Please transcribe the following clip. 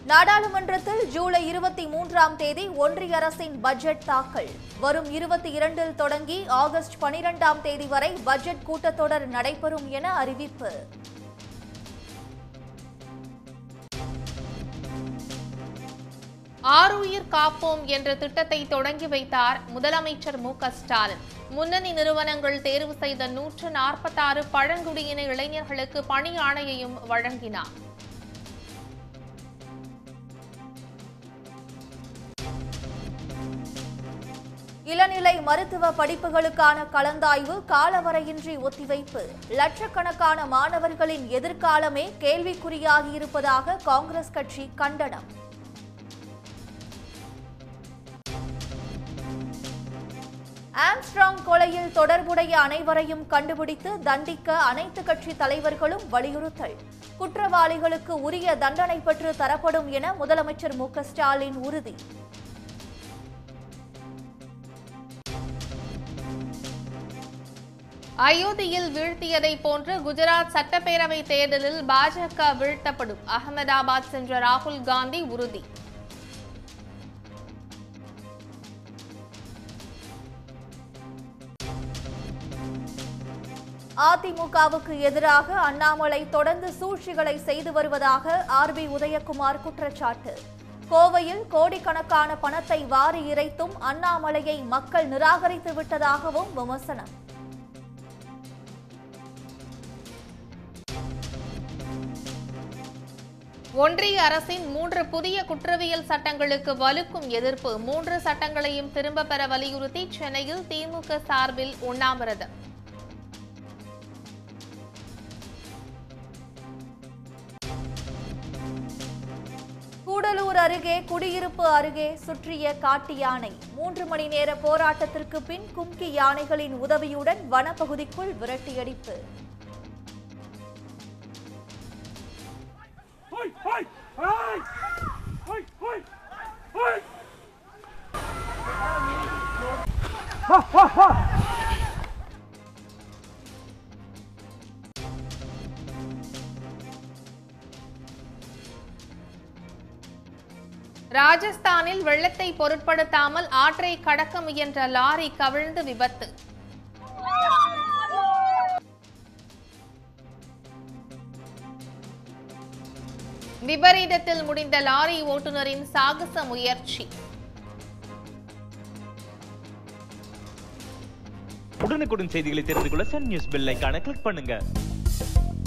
நாடாளுமன்றத்தில் ஜூலை இருபத்தி மூன்றாம் தேதி ஒன்றிய அரசின் பட்ஜெட் தாக்கல் வரும் இருபத்தி இரண்டில் தொடங்கி ஆகஸ்ட் பனிரெண்டாம் தேதி வரை பட்ஜெட் கூட்டத்தொடர் நடைபெறும் என அறிவிப்பு ஆருயிர் காப்போம் என்ற திட்டத்தை தொடங்கி வைத்தார் முதலமைச்சர் மு க ஸ்டாலின் முன்னணி நிறுவனங்கள் தேர்வு செய்த நூற்று நாற்பத்தாறு பழங்குடியின இளைஞர்களுக்கு பணி ஆணையையும் வழங்கினார் இளநிலை மருத்துவ படிப்புகளுக்கான கலந்தாய்வு காலவரையின்றி ஒத்திவைப்பு லட்சக்கணக்கான மாணவர்களின் எதிர்காலமே கேள்விக்குறியாகியிருப்பதாக காங்கிரஸ் கட்சி கண்டனம் ஆம்ஸ்ட்ராங் கொலையில் தொடர்புடைய அனைவரையும் கண்டுபிடித்து தண்டிக்க அனைத்து கட்சி தலைவர்களும் வலியுறுத்தல் குற்றவாளிகளுக்கு உரிய தண்டனை பெற்று தரப்படும் என முதலமைச்சர் மு க ஸ்டாலின் உறுதி அயோத்தியில் வீழ்த்தியதை போன்று குஜராத் சட்டப்பேரவை தேர்தலில் பாஜக வீழ்த்தப்படும் அகமதாபாத் சென்ற ராகுல் காந்தி உறுதி அதிமுகவுக்கு எதிராக அண்ணாமலை தொடர்ந்து சூழ்ச்சிகளை செய்து வருவதாக ஆர் பி உதயகுமார் குற்றச்சாட்டு கோவையில் கோடிக்கணக்கான பணத்தை வாரி இறைத்தும் அண்ணாமலையை மக்கள் நிராகரித்து விட்டதாகவும் விமர்சனம் ஒன்றிய அரசின் மூன்று புதிய குற்றவியல் சட்டங்களுக்கு வலுக்கும் எதிர்ப்பு மூன்று சட்டங்களையும் திரும்ப பெற வலியுறுத்தி சென்னையில் திமுக சார்பில் உண்ணாவிரதம் கூடலூர் அருகே குடியிருப்பு அருகே சுற்றிய காட்டு யானை மூன்று மணி நேர போராட்டத்திற்கு பின் கும்கி யானைகளின் உதவியுடன் வனப்பகுதிக்குள் விரட்டியடிப்பு Hoi, hoi, hoi! Hoi, hoi, hoi! ராஜஸ்தானில் வெள்ளத்தை பொருட்படுத்தாமல் ஆற்றை கடக்க முயன்ற லாரி கவிழ்ந்து விபத்து விபரீதத்தில் முடிந்த லாரி ஓட்டுநரின் சாகச முயற்சி உடனுக்குடன் செய்திகளை தெரிந்து கொள்ள சன் நியூஸ் பெல் ஐகானை கிளிக் பண்ணுங்க